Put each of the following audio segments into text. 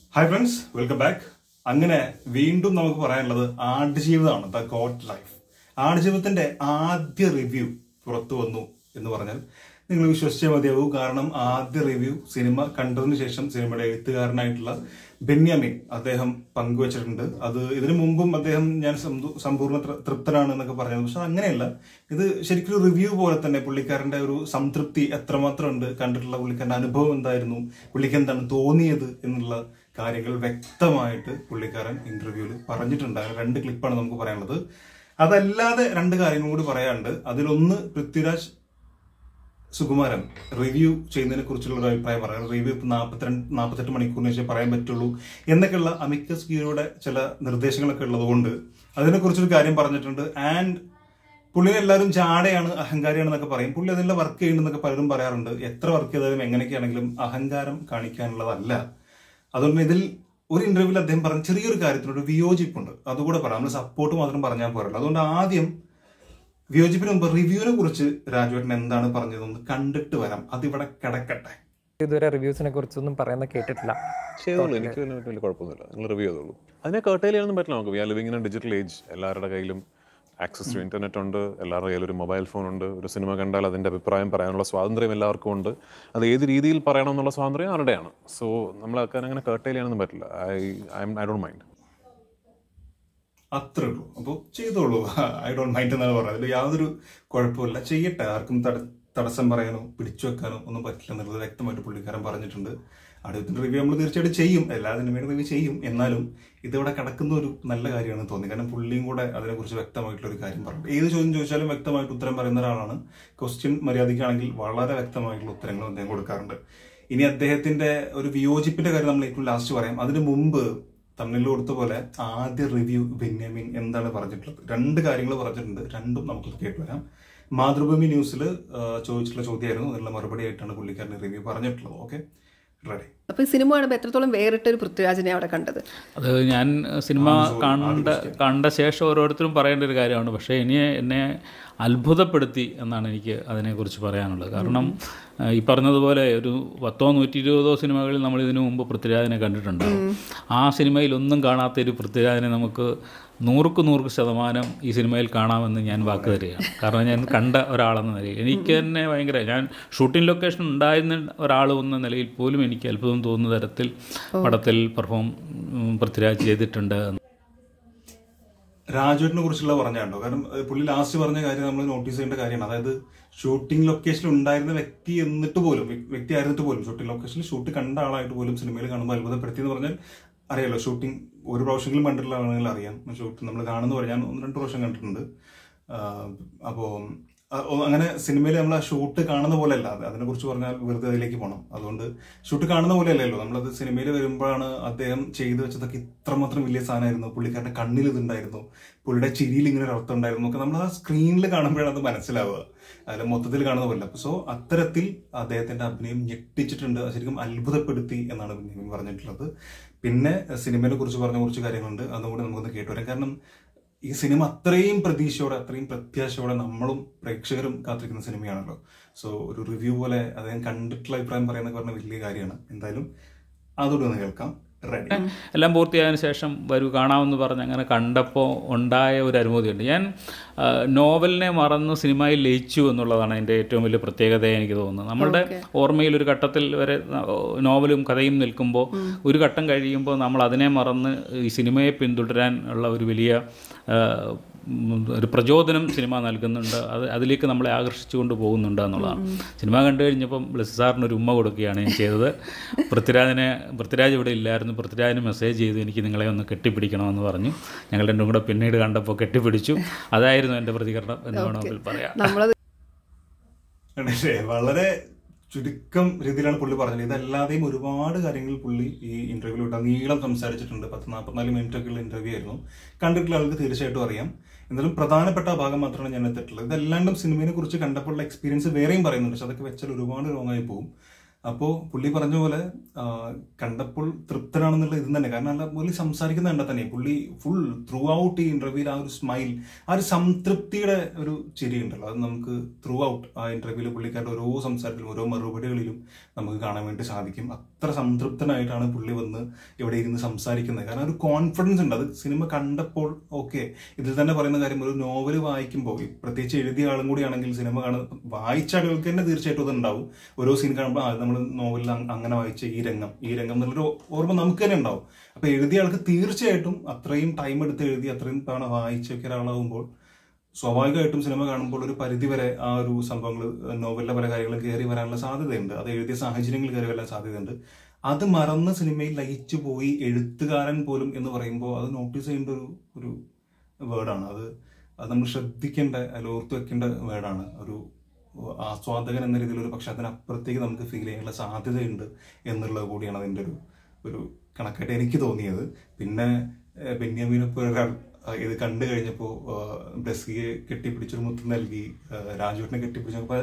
Hi friends welcome back അങ്ങനെ വീണ്ടും നമുക്ക് പറയാനുള്ളത് ആടുജീവിതമാണ് ദ ഗോഡ് ലൈഫ് ആടുജീവിതത്തിന്റെ ആദ്യ റിവ്യൂ പുറത്തു വന്നു എന്ന് പറഞ്ഞാൽ നിങ്ങൾ വിശ്വസിച്ചേ മതിയാവൂ കാരണം ആദ്യ റിവ്യൂ സിനിമ കണ്ടതിന് ശേഷം സിനിമയുടെ എഴുത്തുകാരനായിട്ടുള്ള ബെന്യാമിൻ അദ്ദേഹം പങ്കുവച്ചിട്ടുണ്ട് അത് ഇതിനു മുമ്പും അദ്ദേഹം ഞാൻ സമ്പൂ- സമ്പൂർണ്ണ തൃ- തൃപ്തനാണ് എന്നൊക്കെ പറഞ്ഞത് പക്ഷെ അങ്ങനെയല്ല ഇത് ശരിക്കും ഒരു റിവ്യൂ പോലെ തന്നെ പുള്ളിക്കാരന്റെ ഒരു സംതൃപ്തി എത്രമാത്രം ഉണ്ട് കണ്ടിട്ടുള്ള പുള്ളിക്കാരന്റെ അനുഭവം എന്തായിരുന്നു പുള്ളിക്ക് എന്താണ് തോന്നിയത് എന്നുള്ള കാര്യങ്ങൾ വ്യക്തമായിട്ട് പുള്ളിക്കാരൻ ഇന്റർവ്യൂവിൽ പറഞ്ഞിട്ടുണ്ട് അങ്ങനെ രണ്ട് ക്ലിപ്പാണ് നമുക്ക് പറയാനുള്ളത് അതല്ലാതെ രണ്ട് കാര്യങ്ങളും കൂടി പറയാനുണ്ട് അതിലൊന്ന് പൃഥ്വിരാജ് സുകുമാരൻ റിവ്യൂ ചെയ്യുന്നതിനെ കുറിച്ചുള്ള ഒരു അഭിപ്രായം പറയാം റിവ്യൂ ഇപ്പൊ നാൽപ്പത്തിരണ്ട് നാൽപ്പത്തെട്ട് മണിക്കൂറിന് ശേഷം പറയാൻ പറ്റുള്ളൂ എന്നൊക്കെയുള്ള അമിക്കസ് ക്യൂരിയുടെ ചില നിർദ്ദേശങ്ങളൊക്കെ ഉള്ളതുകൊണ്ട് അതിനെക്കുറിച്ചൊരു കാര്യം പറഞ്ഞിട്ടുണ്ട് ആൻഡ് പുള്ളിനെ എല്ലാവരും ജാടയാണ് അഹങ്കാരിയാണെന്നൊക്കെ പറയും പുള്ളി അതിനുള്ള വർക്ക് ചെയ്യുന്നുണ്ടെന്നൊക്കെ പലരും പറയാറുണ്ട് എത്ര വർക്ക് ചെയ്താലും എങ്ങനെയൊക്കെയാണെങ്കിലും അഹങ്കാരം കാണിക്കാനുള്ളതല്ല അതുകൊണ്ട് ഇതിൽ ഒരു ഇന്റർവ്യൂവിൽ അദ്ദേഹം പറഞ്ഞ ചെറിയൊരു കാര്യത്തിനൊരു വിയോജിപ്പുണ്ട് അതുകൂടെ പറയാം നമ്മൾ സപ്പോർട്ട് മാത്രം പറഞ്ഞാൽ പോരല്ലോ അതുകൊണ്ട് ആദ്യം വിയോജിപ്പിന് മുമ്പ് റിവ്യൂവിനെ കുറിച്ച് രാജുവേട്ടൻ എന്താണ് പറഞ്ഞതെന്ന് കണ്ടിട്ട് വരാം അതിവിടെ കിടക്കട്ടെ ഇതുവരെ റിവ്യൂസിനെ കുറിച്ചൊന്നും പറയുന്ന കേട്ടിട്ടില്ല ചെയ്തോളൂ എനിക്ക് വലിയ വലിയ കുഴപ്പമൊന്നുമില്ല നിങ്ങൾ റിവ്യൂ ചെയ്തോളൂ അതിനെ കേട്ടയിൽ ചെയ്യാനൊന്നും പറ്റില്ല നമുക്ക് we are living in a digital age എല്ലാവരുടെ കയ്യിലും ആക്സസ് ടു ഇന്റർനെറ്റ് ഉണ്ട് എല്ലാവരുടെ കയ്യിലും ഒരു മൊബൈൽ ഫോൺ ഉണ്ട് ഒരു സിനിമ കണ്ടാൽ അതിൻ്റെ അഭിപ്രായം പറയാനുള്ള സ്വാതന്ത്ര്യം എല്ലാവർക്കും ഉണ്ട് അത് ഏത് രീതിയിൽ പറയണം എന്നുള്ള സ്വാതന്ത്ര്യം അവരുടെയാണ് സോ നമ്മൾ അങ്ങനെ കേട്ടയിൽ ചെയ്യാനൊന്നും പറ്റില്ല I I I don't mind അത്രേ ഉള്ളൂ അപ്പോൾ ചെയ്തോളൂ ഐ ഡോണ്ട് മൈൻഡ് എന്നാണ് പറഞ്ഞത് അതിൽ യാതൊരു കുഴപ്പമില്ല ചെയ്യട്ടെ ആർക്കും തട- തടസ്സം പറയാനോ പിടിച്ചു വെക്കാനോ ഒന്നും പറ്റില്ല എന്നുള്ളത് വ്യക്തമായിട്ട് പുള്ളിക്കാരൻ പറഞ്ഞിട്ടുണ്ട് അടുത്തിന്റെ റിവ്യൂ നമ്മൾ തീർച്ചയായിട്ടും ചെയ്യും എല്ലാ സിനിമയുടെ റിവ്യൂ ചെയ്യും എന്നാലും ഇതിവിടെ കിടക്കുന്ന ഒരു നല്ല കാര്യമാണെന്ന് തോന്നി കാരണം പുള്ളിയും കൂടെ അതിനെക്കുറിച്ച് വ്യക്തമായിട്ടുള്ള ഒരു കാര്യം പറഞ്ഞു ഏത് ചോദ്യം ചോദിച്ചാലും വ്യക്തമായിട്ട് ഉത്തരം പറയുന്ന ഒരാളാണ് ക്വസ്റ്റ്യൻ മര്യാദയ്ക്കാണെങ്കിൽ വളരെ വ്യക്തമായിട്ടുള്ള ഉത്തരങ്ങൾ അദ്ദേഹം കൊടുക്കാറുണ്ട് ഇനി അദ്ദേഹത്തിന്റെ ഒരു വിയോജിപ്പിന്റെ കാര്യം നമ്മൾ ഏറ്റവും ലാസ്റ്റ് പറയാം അതിനു മുമ്പ് തമിഴിൽ കൊടുത്ത പോലെ ആദ്യ റിവ്യൂ ബെന്യാമിൻ എന്താണ് പറഞ്ഞിട്ടുള്ളത് രണ്ട് കാര്യങ്ങൾ പറഞ്ഞിട്ടുണ്ട് രണ്ടും നമുക്ക് കേട്ട് വരാം മാതൃഭൂമി ന്യൂസിൽ ചോദിച്ചിട്ടുള്ള ചോദ്യമായിരുന്നു അതിനുള്ള മറുപടി ആയിട്ടാണ് പുള്ളിക്കാരൻ റിവ്യൂ പറഞ്ഞിട്ടുള്ളത് ഓക്കെ റെഡി അപ്പൊ ഈ സിനിമ കാണുമ്പോൾ എത്രത്തോളം വേറിട്ട ഒരു പൃഥ്വിരാജിനെ അവിടെ കണ്ടത് അത് ഞാൻ സിനിമ കണ്ട കണ്ട ശേഷം ഓരോരുത്തരും പറയേണ്ട ഒരു കാര്യമാണ് പക്ഷേ ഇനി എന്നെ അത്ഭുതപ്പെടുത്തി എന്നാണ് എനിക്ക് അതിനെക്കുറിച്ച് പറയാനുള്ളത് കാരണം ഏഹ്, ഈ പറഞ്ഞതുപോലെ ഒരു പത്തോ നൂറ്റി ഇരുപതോ സിനിമകളിൽ നമ്മൾ ഇതിനു മുമ്പ് പൃഥ്വിരാജിനെ കണ്ടിട്ടുണ്ടാകും ആ സിനിമയിൽ ഒന്നും കാണാത്ത ഒരു പൃഥ്വിരാജിനെ നമുക്ക് നൂറുക്ക് നൂറ് ശതമാനം ഈ സിനിമയിൽ കാണാമെന്ന് ഞാൻ വാക്ക് തരികയാണ് കാരണം ഞാൻ കണ്ട ഒരാളെന്ന നിലയിൽ എനിക്ക് തന്നെ ഭയങ്കര ഞാൻ ഷൂട്ടിംഗ് ലൊക്കേഷൻ ഉണ്ടായിരുന്ന ഒരാൾ എന്ന നിലയിൽ പോലും എനിക്ക് അത്ഭുതം തോന്നുന്ന തരത്തിൽ പടത്തിൽ പെർഫോം ഉം, പൃഥ്വിരാജ് ചെയ്തിട്ടുണ്ട് രാജുവിനെ കുറിച്ചുള്ള പറഞ്ഞാണ്ടോ കാരണം ഏഹ്, പുള്ളി ലാസ്റ്റ് പറഞ്ഞ കാര്യം നമ്മൾ നോട്ടീസ് ചെയ്യേണ്ട കാര്യമാണ് അതായത് ഷൂട്ടിംഗ് ലൊക്കേഷനിൽ ഉണ്ടായിരുന്ന വ്യക്തി എന്നിട്ട് പോലും വ്യ- വ്യക്തി ആയിരുന്നിട്ട് പോലും ഷൂട്ടിംഗ് ലൊക്കേഷനിൽ ഷൂട്ട് കണ്ട ആളായിട്ട് പോലും സിനിമയിൽ കാണുമ്പോൾ അത്ഭുതപ്പെടുത്തി എന്ന് പറഞ്ഞാൽ അറിയാലോ ഷൂട്ടിംഗ് ഒരു പ്രാവശ്യമെങ്കിലും കണ്ടിട്ടുള്ള ആണെങ്കിൽ അറിയാം ഷൂട്ട് നമ്മൾ കാണുന്ന പോലെ ഞാൻ ഒന്ന് രണ്ട് പ്രാവശ്യം കണ്ടിട്ടുണ്ട് അപ്പോൾ അങ്ങനെ സിനിമയിൽ നമ്മൾ ആ ഷൂട്ട് കാണുന്ന പോലെ അല്ല അത് അതിനെ കുറിച്ച് പറഞ്ഞാൽ വെറുതെ അതിലേക്ക് പോകണം അതുകൊണ്ട് ഷൂട്ട് കാണുന്ന പോലെ അല്ലല്ലോ നമ്മളത് സിനിമയിൽ വരുമ്പോഴാണ് അദ്ദേഹം ചെയ്തു വെച്ചതൊക്കെ ഇത്രമാത്രം വലിയ സാധനമായിരുന്നു പുള്ളിക്കാരുടെ കണ്ണിൽ ഇതുണ്ടായിരുന്നു പുള്ളിയുടെ ചിരിയിൽ ഇങ്ങനെ ഒരു അർത്ഥം ഉണ്ടായിരുന്നു ഒക്കെ നമ്മൾ ആ സ്ക്രീനിൽ കാണുമ്പോഴാണ് അത് മനസ്സിലാവുക അതിൽ മൊത്തത്തിൽ കാണുന്ന പോലെ സോ അത്തരത്തിൽ അദ്ദേഹത്തിന്റെ അഭിനയം ഞെട്ടിച്ചിട്ടുണ്ട് അത് ശരിക്കും അത്ഭുതപ്പെടുത്തി എന്നാണ് ബെന്യാമിൻ പറഞ്ഞിട്ടുള്ളത് പിന്നെ സിനിമയെ കുറിച്ച് പറഞ്ഞ കുറച്ച് കാര്യങ്ങളുണ്ട് അതും കൂടി നമുക്കൊന്ന് കേട്ടുവരാം കാരണം ഈ സിനിമ അത്രയും പ്രതീക്ഷയോടെ അത്രയും പ്രത്യാശയോടെ നമ്മളും പ്രേക്ഷകരും കാത്തിരിക്കുന്ന സിനിമയാണല്ലോ സോ ഒരു റിവ്യൂ പോലെ അദ്ദേഹം കണ്ടിട്ടുള്ള അഭിപ്രായം പറയുന്നൊക്കെ പറഞ്ഞ വലിയ കാര്യമാണ് എന്തായാലും അതോടെ ഒന്ന് കേൾക്കാം റെഡി എല്ലാം പൂർത്തിയായതിനു ശേഷം വരൂ കാണാമെന്ന് പറഞ്ഞ് അങ്ങനെ കണ്ടപ്പോൾ ഉണ്ടായ ഒരു അനുഭൂതിയുണ്ട് ഞാൻ ആ, നോവലിനെ മറന്ന് സിനിമയിൽ ലയിച്ചു എന്നുള്ളതാണ് എൻ്റെ ഏറ്റവും വലിയ പ്രത്യേകത എനിക്ക് തോന്നുന്നത് നമ്മളുടെ ഓർമ്മയിൽ ഒരു ഘട്ടത്തിൽ വരെ ന- നോവലും കഥയും നിൽക്കുമ്പോൾ ഒരു ഘട്ടം കഴിയുമ്പോൾ നമ്മൾ അതിനെ മറന്ന് ഈ സിനിമയെ പിന്തുടരാൻ ഉള്ള ഒരു വലിയ ആ, ഉം, ഒരു പ്രചോദനം സിനിമ നൽകുന്നുണ്ട് അത് അതിലേക്ക് നമ്മളെ ആകർഷിച്ചുകൊണ്ട് പോകുന്നുണ്ട് എന്നുള്ളതാണ് സിനിമ കണ്ടു കഴിഞ്ഞപ്പം ബ്ലസ് സാറിന് ഒരു ഉമ്മ കൊടുക്കുകയാണ് ഞാൻ ചെയ്തത് പൃഥ്വിരാജിനെ പൃഥ്വിരാജ് ഇവിടെ ഇല്ലായിരുന്നു പൃഥ്വിരാജിന് മെസ്സേജ് ചെയ്തു എനിക്ക് നിങ്ങളെ ഒന്ന് കെട്ടിപ്പിടിക്കണമെന്ന് പറഞ്ഞു ഞങ്ങൾ രണ്ടും കൂടെ പിന്നീട് കണ്ടപ്പോൾ കെട്ടിപ്പിടിച്ചു അതായിരുന്നു എൻ്റെ പ്രതികരണം എന്ന് വേണമെങ്കിൽ പറയാം നമ്മളത് കണ്ടില്ലേ? വളരെ ചുരുക്കം രീതിയിലാണ് പുള്ളി പറഞ്ഞത് ഇതല്ലാതെയും ഒരുപാട് കാര്യങ്ങൾ പുള്ളി ഈ ഇന്റർവ്യൂവിൽ വിട്ട നീളം സംസാരിച്ചിട്ടുണ്ട് പത്ത് നാൽപ്പത്തിനാല് മിനിറ്റ് ഒക്കെ ഉള്ള ഇന്റർവ്യൂ ആയിരുന്നു കണ്ടിട്ടുള്ള ആൾക്ക് തീർച്ചയായിട്ടും അറിയാം എന്നാലും പ്രധാനപ്പെട്ട ആ ഭാഗം മാത്രമാണ് ഞാൻ എത്തിയിട്ടുള്ളത് ഇതല്ലാണ്ടും സിനിമയെ കുറിച്ച് കണ്ടപ്പോഴുള്ള എക്സ്പീരിയൻസ് വേറെയും പറയുന്നുണ്ട് പക്ഷെ അതൊക്കെ വെച്ചാൽ ഒരുപാട് റോങ് ആയി പോകും അപ്പോൾ പുള്ളി പറഞ്ഞ പോലെ ആ, കണ്ടപ്പോൾ തൃപ്തനാണെന്നുള്ള ഇത് തന്നെ കാരണം അല്ല പുള്ളി സംസാരിക്കുന്ന കണ്ടാൽ തന്നെ പുള്ളി ഫുൾ ത്രൂ ഔട്ട് ഈ ഇന്റർവ്യൂവിൽ ആ ഒരു സ്മൈൽ ആ ഒരു സംതൃപ്തിയുടെ ഒരു ചിരി ഉണ്ടല്ലോ അത് നമുക്ക് ത്രൂ ഔട്ട് ആ ഇന്റർവ്യൂവിൽ പുള്ളിക്കാരുടെ ഓരോ സംസാരത്തിലും ഓരോ മറുപടികളിലും നമുക്ക് കാണാൻ വേണ്ടി സാധിക്കും അത്ര സംതൃപ്തനായിട്ടാണ് പുള്ളി വന്ന് ഇവിടെ ഇരുന്ന് സംസാരിക്കുന്നത് കാരണം ഒരു കോൺഫിഡൻസ് ഉണ്ട് അത് സിനിമ കണ്ടപ്പോൾ ഓക്കെ ഇതിൽ തന്നെ പറയുന്ന കാര്യം ഒരു നോവൽ വായിക്കുമ്പോൾ ഈ പ്രത്യേകിച്ച് എഴുതിയ ആളും കൂടിയാണെങ്കിൽ സിനിമ കാണുന്ന വായിച്ച ആളുകൾക്ക് തന്നെ തീർച്ചയായിട്ടും അത് ഉണ്ടാവും ഓരോ സീൻ കാണുമ്പോൾ ആ നമ്മൾ നോവലിൽ അങ്ങനെ വായിച്ച ഈ രംഗം ഈ രംഗം എന്നുള്ളൊരു ഓർമ്മ നമുക്ക് തന്നെ ഉണ്ടാവും അപ്പൊ എഴുതിയ ആൾക്ക് തീർച്ചയായിട്ടും അത്രയും ടൈം എടുത്ത് എഴുതി അത്രയും തവണ വായിച്ചൊക്കെ ഒരാളാവുമ്പോൾ സ്വാഭാവികമായിട്ടും സിനിമ കാണുമ്പോൾ ഒരു പരിധി വരെ ആ ഒരു സംഭവങ്ങൾ നോവലിലെ പല കാര്യങ്ങളും കയറി വരാനുള്ള സാധ്യതയുണ്ട് അത് എഴുതിയ സാഹചര്യങ്ങൾ കയറി വരാൻ സാധ്യതയുണ്ട് അത് മറന്ന് സിനിമയിൽ ലയിച്ചു പോയി എഴുത്തുകാരൻ പോലും എന്ന് പറയുമ്പോൾ അത് നോട്ടീസ് ചെയ്യേണ്ട ഒരു ഒരു വേർഡാണ് അത് അത് നമ്മൾ ശ്രദ്ധിക്കേണ്ട അതിൽ ഓർത്ത് വെക്കേണ്ട വേർഡാണ് ഒരു ആസ്വാദകൻ എന്ന രീതിയിൽ ഒരു പക്ഷെ അതിനപ്പുറത്തേക്ക് നമുക്ക് ഫീൽ ചെയ്യാനുള്ള സാധ്യതയുണ്ട് എന്നുള്ളത് കൂടിയാണ് അതിൻ്റെ ഒരു ഒരു കണക്കായിട്ട് എനിക്ക് തോന്നിയത് പിന്നെ ഏഹ്, ബെന്യാമീനെ പോലെ ഒരാൾ ആ, ഇത് കണ്ടു കഴിഞ്ഞപ്പോൾ ബ്ലസ്സിയെ കെട്ടിപ്പിടിച്ചൊരു മുത്ത് നൽകി ആ, രാജുവിനെ കെട്ടിപ്പിടിച്ചപ്പോൾ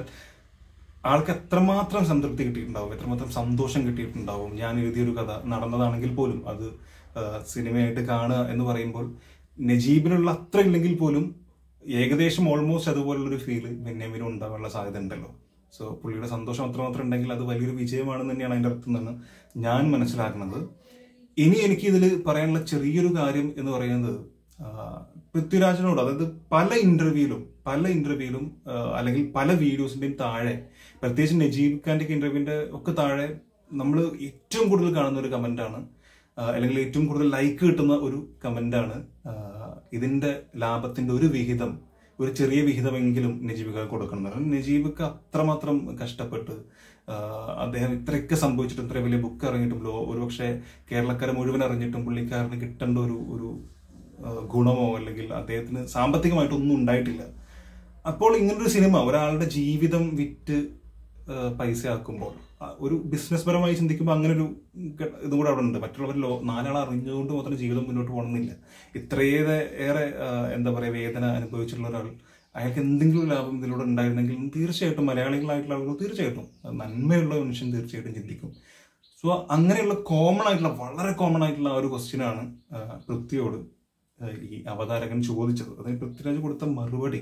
ആൾക്ക് എത്രമാത്രം സംതൃപ്തി കിട്ടിയിട്ടുണ്ടാവും എത്രമാത്രം സന്തോഷം കിട്ടിയിട്ടുണ്ടാവും ഞാൻ എഴുതിയൊരു കഥ നടന്നതാണെങ്കിൽ പോലും അത് ആ, സിനിമയായിട്ട് കാണുക എന്ന് പറയുമ്പോൾ നജീബിനുള്ള അത്ര ഇല്ലെങ്കിൽ പോലും ഏകദേശം ഓൾമോസ്റ്റ് അതുപോലുള്ളൊരു ഫീല് ബെന്യാമിനും ഉണ്ടാവാനുള്ള സാധ്യത ഉണ്ടല്ലോ സോ പുള്ളിയുടെ സന്തോഷം അത്രമാത്രം ഉണ്ടെങ്കിൽ അത് വലിയൊരു വിജയമാണെന്ന് തന്നെയാണ് അതിൻ്റെ അർത്ഥം എന്നാണ് ഞാൻ മനസ്സിലാക്കുന്നത് ഇനി എനിക്ക് ഇതിൽ പറയാനുള്ള ചെറിയൊരു കാര്യം എന്ന് പറയുന്നത് ആ, പൃഥ്വിരാജിനോട് അതായത് പല ഇന്റർവ്യൂലും പല ഇന്റർവ്യൂലും അല്ലെങ്കിൽ പല വീഡിയോസിന്റെയും താഴെ പ്രത്യേകിച്ച് നജീബ് ഖാന്റെ ഇന്റർവ്യൂവിന്റെ ഒക്കെ താഴെ നമ്മൾ ഏറ്റവും കൂടുതൽ കാണുന്ന ഒരു കമന്റാണ് അല്ലെങ്കിൽ ഏറ്റവും കൂടുതൽ ലൈക്ക് കിട്ടുന്ന ഒരു കമന്റാണ് ഇതിന്റെ ലാഭത്തിന്റെ ഒരു വിഹിതം ഒരു ചെറിയ വിഹിതമെങ്കിലും നജീബിക്ക് കൊടുക്കുന്നത് കാരണം നജീബിക്ക് അത്രമാത്രം കഷ്ടപ്പെട്ട് ആ, അദ്ദേഹം ഇത്രയൊക്കെ സംഭവിച്ചിട്ടും ഇത്ര വലിയ ബുക്ക് ഇറങ്ങിയിട്ടും ലോ ഒരുപക്ഷെ കേരളക്കാരെ മുഴുവൻ അറിഞ്ഞിട്ടും പുള്ളിക്കാരന് കിട്ടേണ്ട ഒരു ഒരു ആ, ഗുണമോ അല്ലെങ്കിൽ അദ്ദേഹത്തിന് സാമ്പത്തികമായിട്ടൊന്നും ഉണ്ടായിട്ടില്ല അപ്പോൾ ഇങ്ങനൊരു സിനിമ ഒരാളുടെ ജീവിതം വിറ്റ് ആ, പൈസയാക്കുമ്പോൾ ആ, ഒരു ബിസിനസ് പരമായി ചിന്തിക്കുമ്പോൾ അങ്ങനെ ഒരു ഘ- ഇതും കൂടെ അവിടെ ഉണ്ട് മറ്റുള്ളവർ ലോ നാലാൾ അറിഞ്ഞുകൊണ്ട് മാത്രം ജീവിതം മുന്നോട്ട് പോകണമെന്നില്ല ഇത്രയേറെ ഏറെ ആ, എന്താ പറയുക വേദന അനുഭവിച്ചിട്ടുള്ള ഒരാൾ അയാൾക്ക് എന്തെങ്കിലും ലാഭം ഇതിലൂടെ ഉണ്ടായിരുന്നെങ്കിൽ തീർച്ചയായിട്ടും മലയാളികളായിട്ടുള്ള ആളുകൾ തീർച്ചയായിട്ടും അത് നന്മയുള്ള മനുഷ്യൻ തീർച്ചയായിട്ടും ചിന്തിക്കും സോ അങ്ങനെയുള്ള കോമൺ ആയിട്ടുള്ള വളരെ കോമൺ ആയിട്ടുള്ള ആ ഒരു ക്വസ്റ്റ്യനാണ് പൃഥ്വിയോട് ആ, ഈ അവതാരകൻ ചോദിച്ചത് അതിന് പൃഥ്വിരാജ് കൊടുത്ത മറുപടി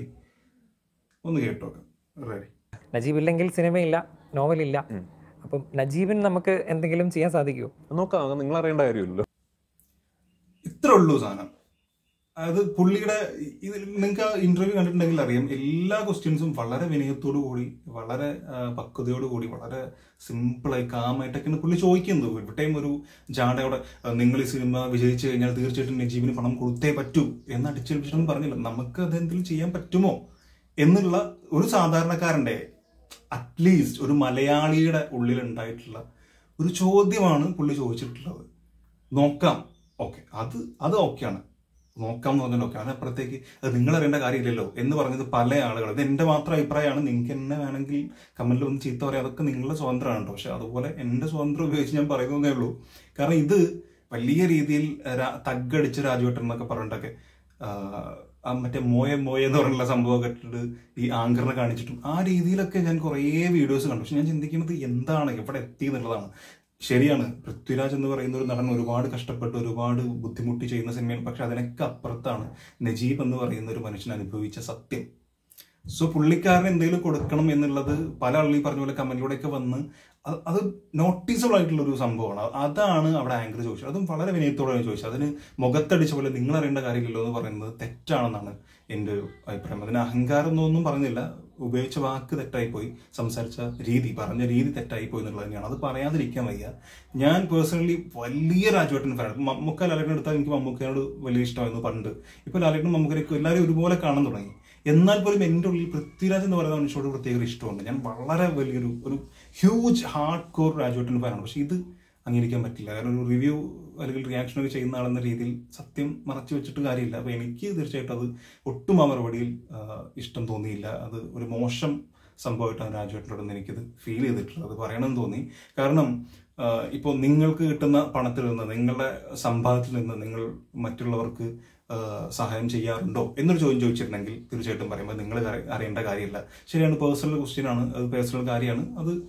ഒന്ന് കേട്ടോക്കാം റെഡി നജീബ് ഇല്ലെങ്കിൽ സിനിമയില്ല നോവലില്ല അപ്പം നജീബിന് നമുക്ക് എന്തെങ്കിലും ചെയ്യാൻ സാധിക്കുമോ നോക്കാം നിങ്ങൾ അറിയേണ്ട കാര്യമില്ലല്ലോ ഇത്ര ഉള്ളൂ സാധനം അതായത് പുള്ളിയുടെ ഇതിൽ നിങ്ങൾക്ക് ആ ഇന്റർവ്യൂ കണ്ടിട്ടുണ്ടെങ്കിൽ അറിയാം എല്ലാ ക്വസ്റ്റ്യൻസും വളരെ വിനയത്തോടു കൂടി വളരെ ആ, പക്വതയോടു കൂടി വളരെ സിമ്പിളായി കാമായിട്ടൊക്കെയാണ് പുള്ളി ചോദിക്കുന്നത് ഇവിടെയും ഒരു ജാടയോടെ ആ, നിങ്ങൾ ഈ സിനിമ വിജയിച്ചു കഴിഞ്ഞാൽ തീർച്ചയായിട്ടും നജീബിന് പണം കൊടുത്തേ പറ്റൂ എന്ന് അടിച്ചേൽപ്പിച്ചിട്ടൊന്നും പറഞ്ഞില്ല നമുക്ക് അതെന്തെങ്കിലും ചെയ്യാൻ പറ്റുമോ എന്നുള്ള ഒരു സാധാരണക്കാരന്റെ അറ്റ്ലീസ്റ്റ് ഒരു മലയാളിയുടെ ഉള്ളിൽ ഉണ്ടായിട്ടുള്ള ഒരു ചോദ്യമാണ് പുള്ളി ചോദിച്ചിട്ടുള്ളത് നോക്കാം ഓക്കെ അത് അത് ഓക്കെയാണ് നോക്കാം എന്ന് പറഞ്ഞാൽ ഓക്കെ അതിനപ്പുറത്തേക്ക് അത് നിങ്ങൾ അറിയേണ്ട കാര്യമില്ലല്ലോ എന്ന് പറഞ്ഞത് പല ആളുകൾ ഇത് എന്റെ മാത്രം അഭിപ്രായമാണ് നിങ്ങൾക്ക് എന്നെ വേണമെങ്കിൽ കമന്റിൽ ഒന്ന് ചീത്ത പറയാം അതൊക്കെ നിങ്ങളുടെ സ്വാതന്ത്ര്യമാണ് കേട്ടോ പക്ഷെ അതുപോലെ എന്റെ സ്വാതന്ത്ര്യം ഉപയോഗിച്ച് ഞാൻ പറയുന്നതേ ഉള്ളൂ കാരണം ഇത് വലിയ രീതിയിൽ രാ- തഗ്ഗടിച്ച് രാജുവേട്ടൻ എന്നൊക്കെ പറഞ്ഞിട്ടൊക്കെ ആ, ആ മറ്റേ മോയ മോയ എന്ന് പറഞ്ഞുള്ള സംഭവം ഇട്ടിട്ട് ഈ ആങ്കറിനെ കാണിച്ചിട്ടും ആ രീതിയിലൊക്കെ ഞാൻ കുറേ വീഡിയോസ് കണ്ടു പക്ഷെ ഞാൻ ചിന്തിക്കുന്നത് എന്താണ് എവിടെ എത്തി എന്നുള്ളതാണ് ശരിയാണ് പൃഥ്വിരാജ് എന്ന് പറയുന്ന ഒരു നടൻ ഒരുപാട് കഷ്ടപ്പെട്ട് ഒരുപാട് ബുദ്ധിമുട്ടി ചെയ്യുന്ന സിനിമയാണ് പക്ഷെ അതിനൊക്കെ അപ്പുറത്താണ് നജീബ് എന്ന് പറയുന്ന ഒരു മനുഷ്യൻ അനുഭവിച്ച സത്യം സോ പുള്ളിക്കാരന് എന്തെങ്കിലും കൊടുക്കണം എന്നുള്ളത് പല ആളുകൾ ഈ പറഞ്ഞ പോലെ കമന്റിലൂടെയൊക്കെ വന്ന് അത് അത് നോട്ടീസബിൾ ആയിട്ടുള്ള ഒരു സംഭവമാണ് അതാണ് അവിടെ ആങ്കർ ചോദിച്ചത് അതും വളരെ വിനയത്തോടെയാണ് ചോദിച്ചത് അതിന് മുഖത്തടിച്ച പോലെ നിങ്ങൾ അറിയേണ്ട കാര്യമില്ലല്ലോ എന്ന് പറയുന്നത് തെറ്റാണെന്നാണ് എൻ്റെ ഒരു അഭിപ്രായം അതിന് അഹങ്കാരം എന്നൊന്നും പറഞ്ഞില്ല ഉപയോഗിച്ച വാക്ക് തെറ്റായി പോയി സംസാരിച്ച രീതി പറഞ്ഞ രീതി തെറ്റായി പോയി എന്നുള്ളത് തന്നെയാണ് അത് പറയാതിരിക്കാൻ വയ്യ ഞാൻ പേഴ്സണലി വലിയ രാജുവേട്ടൻ ഫാനാണ് മമ്മൂക്ക ലാലേട്ടൻ എടുത്താൽ എനിക്ക് മമ്മൂക്കയോട് വലിയ ഇഷ്ടമായിരുന്നു പണ്ട് ഇപ്പൊ ലാലേട്ടനും മമ്മൂക്കനൊക്കെ എല്ലാവരും ഒരുപോലെ കാണാൻ തുടങ്ങി എന്നാൽ പോലും എൻ്റെ ഉള്ളിൽ പൃഥ്വിരാജ് എന്ന് പറയുന്ന മനുഷ്യരോട് പ്രത്യേക ഒരു ഇഷ്ടമുണ്ട് ഞാൻ വളരെ വലിയൊരു ഒരു ഹ്യൂജ് ഹാർഡ് കോർ രാജുവേട്ടൻ ഫാനാണ് പക്ഷെ ഇത് അംഗീകരിക്കാൻ പറ്റില്ല കാരണം ഒരു റിവ്യൂ അല്ലെങ്കിൽ റിയാക്ഷൻ ഒക്കെ ചെയ്യുന്ന ആളെന്ന രീതിയിൽ സത്യം മറച്ചു വെച്ചിട്ട് കാര്യമില്ല അപ്പൊ എനിക്ക് തീർച്ചയായിട്ടും അത് ഒട്ടും ആ മറുപടിയിൽ ആ, ഇഷ്ടം തോന്നിയില്ല അത് ഒരു മോശം സംഭവമായിട്ടാണ് രാജുവേട്ടനോടൊന്ന് എനിക്കത് ഫീൽ ചെയ്തിട്ടുള്ളത് അത് പറയണമെന്ന് തോന്നി കാരണം ഇപ്പോൾ നിങ്ങൾക്ക് കിട്ടുന്ന പണത്തിൽ നിന്ന് നിങ്ങളുടെ സമ്പാദത്തിൽ നിന്ന് നിങ്ങൾ മറ്റുള്ളവർക്ക് ആ, സഹായം ചെയ്യാറുണ്ടോ എന്നൊരു ചോദ്യം ചോദിച്ചിട്ടുണ്ടെങ്കിൽ തീർച്ചയായിട്ടും പറയുമ്പോൾ നിങ്ങൾ അറിയേണ്ട കാര്യമില്ല ശരിയാണ് പേഴ്സണൽ ക്വസ്റ്റ്യൻ ആണ് അത് പേഴ്സണൽ കാര്യമാണ് അത്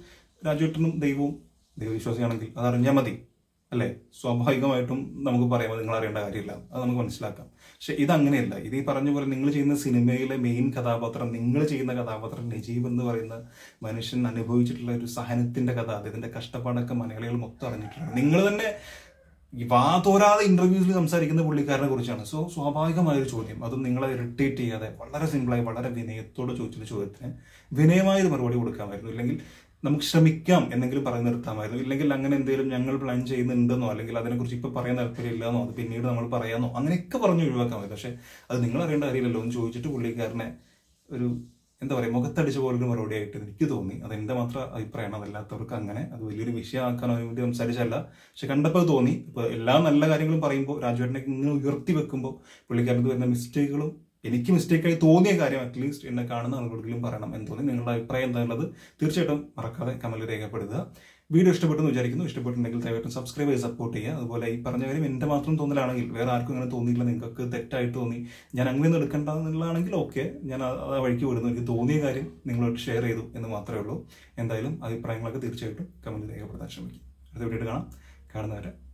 രാജുവേട്ടനും ദൈവവും ദൈവവിശ്വാസിയാണെങ്കിൽ അത് അറിഞ്ഞാൽ മതി അല്ലേ സ്വാഭാവികമായിട്ടും നമുക്ക് പറയാം അത് നിങ്ങൾ അറിയേണ്ട കാര്യമില്ല അത് നമുക്ക് മനസ്സിലാക്കാം പക്ഷെ ഇത് അങ്ങനെയല്ല ഇത് ഈ പറഞ്ഞ പോലെ നിങ്ങൾ ചെയ്യുന്ന സിനിമയിലെ മെയിൻ കഥാപാത്രം നിങ്ങൾ ചെയ്യുന്ന കഥാപാത്രം നജീബ് എന്ന് പറയുന്ന മനുഷ്യൻ അനുഭവിച്ചിട്ടുള്ള ഒരു സഹനത്തിന്റെ കഥ അദ്ദേഹത്തിന്റെ കഷ്ടപ്പാടൊക്കെ മലയാളികൾ മൊത്തം അറിഞ്ഞിട്ടുണ്ട് നിങ്ങൾ തന്നെ ഈ വാതോരാതെ ഇന്റർവ്യൂസിൽ സംസാരിക്കുന്ന പുള്ളിക്കാരനെ കുറിച്ചാണ് സോ സ്വാഭാവികമായ ഒരു ചോദ്യം അതും നിങ്ങളെ ഇറിറ്റേറ്റ് ചെയ്യാതെ വളരെ സിമ്പിളായി വളരെ വിനയത്തോട് ചോദിച്ചൊരു ചോദ്യത്തിന് വിനയമായ ഒരു മറുപടി കൊടുക്കാമായിരുന്നു ഇല്ലെങ്കിൽ നമുക്ക് ശ്രമിക്കാം എന്നെങ്കിലും പറഞ്ഞു നിർത്താമായിരുന്നു ഇല്ലെങ്കിൽ അങ്ങനെ എന്തെങ്കിലും ഞങ്ങൾ പ്ലാൻ ചെയ്യുന്നുണ്ടെന്നോ അല്ലെങ്കിൽ അതിനെക്കുറിച്ച് ഇപ്പൊ പറയാൻ താല്പര്യമില്ലെന്നോ അത് പിന്നീട് നമ്മൾ പറയാന്നോ അങ്ങനെയൊക്കെ പറഞ്ഞു ഒഴിവാക്കാമായിരുന്നു പക്ഷെ അത് നിങ്ങൾ അറിയേണ്ട കാര്യമില്ലല്ലോ എന്ന് ചോദിച്ചിട്ട് പുള്ളിക്കാരനെ ഒരു എന്താ പറയുക മുഖത്തടിച്ച പോലൊരു മറുപടി ആയിട്ട് എനിക്ക് തോന്നി അത് എന്റെ മാത്രം അഭിപ്രായമാണ് അതല്ലാത്തവർക്ക് അങ്ങനെ അത് വലിയൊരു വിഷയമാക്കാൻ വേണ്ടി സംസാരിച്ചല്ല പക്ഷെ കണ്ടപ്പോൾ അത് തോന്നി ഇപ്പൊ എല്ലാ നല്ല കാര്യങ്ങളും പറയുമ്പോൾ രാജുവേട്ടനെ ഇങ്ങനെ ഉയർത്തി വെക്കുമ്പോൾ പുള്ളിക്കാരന് വരുന്ന മിസ്റ്റേക്കുകളും എനിക്ക് മിസ്റ്റേക്കായി തോന്നിയ കാര്യം അറ്റ്ലീസ്റ്റ് എന്നെ കാണുന്ന ആളുകളെങ്കിലും പറയണം എന്ന് തോന്നി നിങ്ങളുടെ അഭിപ്രായം എന്താണുള്ളത് തീർച്ചയായിട്ടും മറക്കാതെ കമന്റിൽ രേഖപ്പെടുത്തുക വീഡിയോ ഇഷ്ടപ്പെട്ടു എന്ന് വിചാരിക്കുന്നു ഇഷ്ടപ്പെട്ടുണ്ടെങ്കിൽ ദയവായിട്ടും സബ്സ്ക്രൈബ് ചെയ്ത് സപ്പോർട്ട് ചെയ്യുക അതുപോലെ ഈ പറഞ്ഞ കാര്യം എന്റെ മാത്രം തോന്നലാണെങ്കിൽ വേറെ ആർക്കും അങ്ങനെ തോന്നിയില്ല നിങ്ങൾക്ക് തെറ്റായിട്ട് തോന്നി ഞാൻ അങ്ങനെയൊന്നും എടുക്കണ്ട എന്നുള്ളതാണെങ്കിൽ ഓക്കെ ഞാൻ ആ ആ വഴിക്ക് വിടുന്നു എനിക്ക് തോന്നിയ കാര്യം നിങ്ങളോട് ഷെയർ ചെയ്തു എന്ന് മാത്രമേ ഉള്ളൂ എന്തായാലും അഭിപ്രായങ്ങളൊക്കെ തീർച്ചയായിട്ടും കമന്റിൽ രേഖപ്പെടുത്താൻ ശ്രമിക്കും അടുത്ത വീഡിയോ കാണാം കാണുന്നവരെ